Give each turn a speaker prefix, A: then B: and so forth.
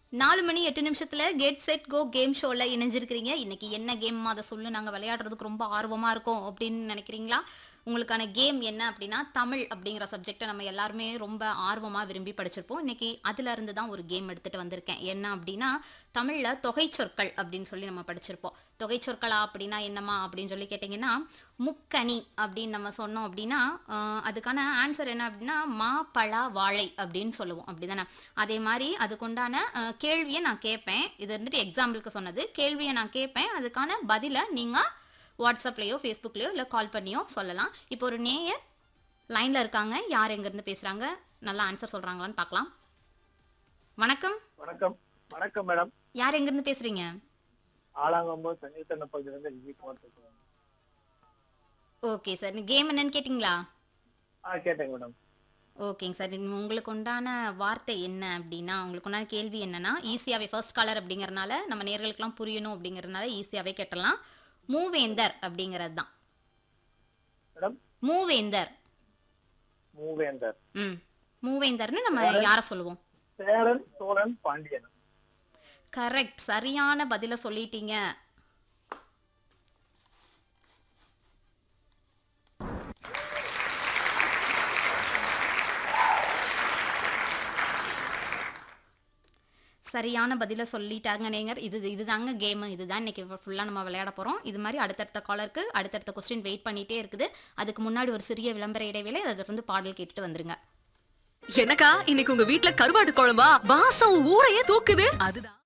A: நாலு மணி எட்டு நிமிஷத்துல கெட் செட் கோ கேம் ஷோல இணைஞ்சிருக்கிறீங்க இன்னைக்கு என்ன கேம் அதை சொல்லு நாங்க விளையாடுறதுக்கு ரொம்ப ஆர்வமா இருக்கோம் அப்படின்னு நினைக்கிறீங்களா உங்களுக்கான கேம் என்ன அப்படின்னா தமிழ் அப்படிங்கிற சப்ஜெக்டை நம்ம எல்லாருமே ரொம்ப ஆர்வமா விரும்பி படிச்சிருப்போம் இன்னைக்கு அதுல இருந்து தான் ஒரு கேம் எடுத்துட்டு வந்திருக்கேன் என்ன அப்படின்னா தமிழ்ல தொகை சொற்கள் அப்படின்னு சொல்லி நம்ம படிச்சிருப்போம் தொகை சொற்களா அப்படின்னா என்னமா அப்படின்னு சொல்லி கேட்டிங்கன்னா முக்கனி அப்படின்னு நம்ம சொன்னோம் அப்படின்னா ஆஹ், அதுக்கான ஆன்சர் என்ன அப்படின்னா மா பழா வாழை அப்படின்னு சொல்லுவோம் அப்படிதானே அதே மாதிரி அதுக்குண்டான அஹ், கேள்வியை நான் கேட்பேன் இது வந்துட்டு எக்ஸாம்பிளுக்கு சொன்னது கேள்வியை நான் கேட்பேன் அதுக்கான பதிலை நீங்கள் வாட்ஸ்அப்லேயோ ஃபேஸ்புக்லேயோ இல்லை கால் பண்ணியோ சொல்லலாம் இப்போ ஒரு நேயர் லைனில் இருக்காங்க யார் எங்கேருந்து பேசுகிறாங்க நல்லா ஆன்சர் சொல்கிறாங்களான்னு பார்க்கலாம் வணக்கம்
B: வணக்கம் வணக்கம் மேடம்
A: யார் எங்கேருந்து பேசுகிறீங்க
B: ஆலாங்கம்போ சங்கீதன பகுதியிலிருந்து விஜயகுமார் பேசுறேன்
A: ஓகே சார் கேம் என்னன்னு கேட்டிங்களா
B: ஆ கேட்டேங்க மேடம்
A: ஓகேங்க சார் இனி உங்களுக்கு உண்டான வார்த்தை என்ன அப்படின்னா உங்களுக்கு உண்டான கேள்வி என்னன்னா ஈஸியாகவே ஃபர்ஸ்ட் காலர் அப்படிங்கறதுனால நம்ம நேர்களுக்கெல்லாம் புரியணும் அப்படிங்கறதுனால ஈஸியாகவே கேட்டலாம் மூவேந்தர் அப்படிங்கிறது தான்
B: மேடம்
A: மூவேந்தர்
B: மூவேந்தர்
A: ம் மூவேந்தர்னு நம்ம யாரை சொல்லுவோம்
B: சேரன் சோழன் பாண்டியன்
A: கரெக்ட் சரியான பதில சொல்லிட்டீங்க சரியான பதில சொல்லிட்டாங்க நேங்கர் இது இதுதாங்க கேம் இதுதான் இன்னைக்கு ஃபுல்லாக நம்ம விளையாட போகிறோம் இது மாதிரி அடுத்தடுத்த காலருக்கு அடுத்தடுத்த கொஸ்டின் வெயிட் பண்ணிட்டே இருக்குது அதுக்கு முன்னாடி ஒரு சிறிய விளம்பர இடைவேளை அதை தொடர்ந்து பாடல் கேட்டுட்டு வந்துருங்க
C: எனக்கா இன்னைக்கு உங்க வீட்ல கருவாட்டு குழம்பா வாசம் ஊரையே தூக்குது அதுதான்